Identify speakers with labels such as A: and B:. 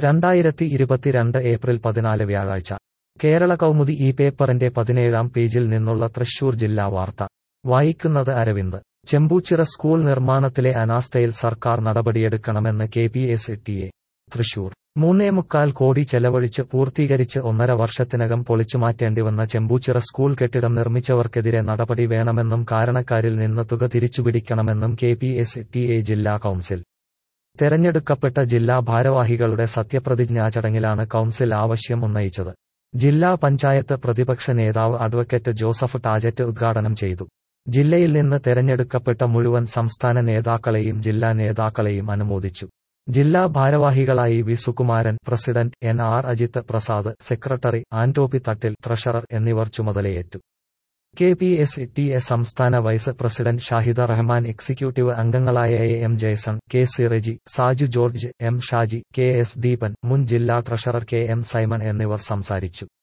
A: രണ്ടായിരത്തി ഇരുപത്തിരണ്ട് ഏപ്രിൽ പതിനാല് വ്യാഴാഴ്ച കേരള കൗമുദി ഈ പേപ്പറിന്റെ പതിനേഴാം പേജിൽ നിന്നുള്ള തൃശൂർ ജില്ലാ വാർത്ത വായിക്കുന്നത് അരവിന്ദ് ചെമ്പൂച്ചിറ സ്കൂൾ നിർമ്മാണത്തിലെ അനാസ്ഥയിൽ സർക്കാർ നടപടിയെടുക്കണമെന്ന് K P S T A Thrissur മൂന്നേമുക്കാൽ കോടി ചെലവഴിച്ച് പൂർത്തീകരിച്ച് ഒന്നര വർഷത്തിനകം പൊളിച്ചുമാറ്റേണ്ടിവന്ന ചെമ്പൂച്ചിറ സ്കൂൾ കെട്ടിടം നിർമ്മിച്ചവർക്കെതിരെ നടപടി വേണമെന്നും കാരണക്കാരിൽ നിന്ന് തുക തിരിച്ചുപിടിക്കണമെന്നും K P S T A ജില്ലാ കൗൺസിൽ തെരഞ്ഞെടുക്കപ്പെട്ട ജില്ലാ ഭാരവാഹികളുടെ സത്യപ്രതിജ്ഞാ ചടങ്ങിലാണ് കൗൺസിൽ ആവശ്യം ഉന്നയിച്ചത് ജില്ലാ പഞ്ചായത്ത് പ്രതിപക്ഷ നേതാവ് അഡ്വക്കേറ്റ് ജോസഫ് ടാജറ്റ് ഉദ്ഘാടനം ചെയ്തു ജില്ലയിൽ നിന്ന് തെരഞ്ഞെടുക്കപ്പെട്ട മുഴുവൻ സംസ്ഥാന നേതാക്കളെയും ജില്ലാ നേതാക്കളെയും അനുമോദിച്ചു ജില്ലാ ഭാരവാഹികളായി V Sukumaran president N R Ajith Prasad secretary Anto P Thattil treasurer എന്നിവർ ചുമതലയേറ്റു K P S T A സംസ്ഥാന vice president Shahida Rahman executive അംഗങ്ങളായ A M Jaison K C Reji Saju George M Shaji K S Deepan മുൻ ജില്ലാ ട്രഷറർ കെ എം സൈമൺ എന്നിവർ സംസാരിച്ചു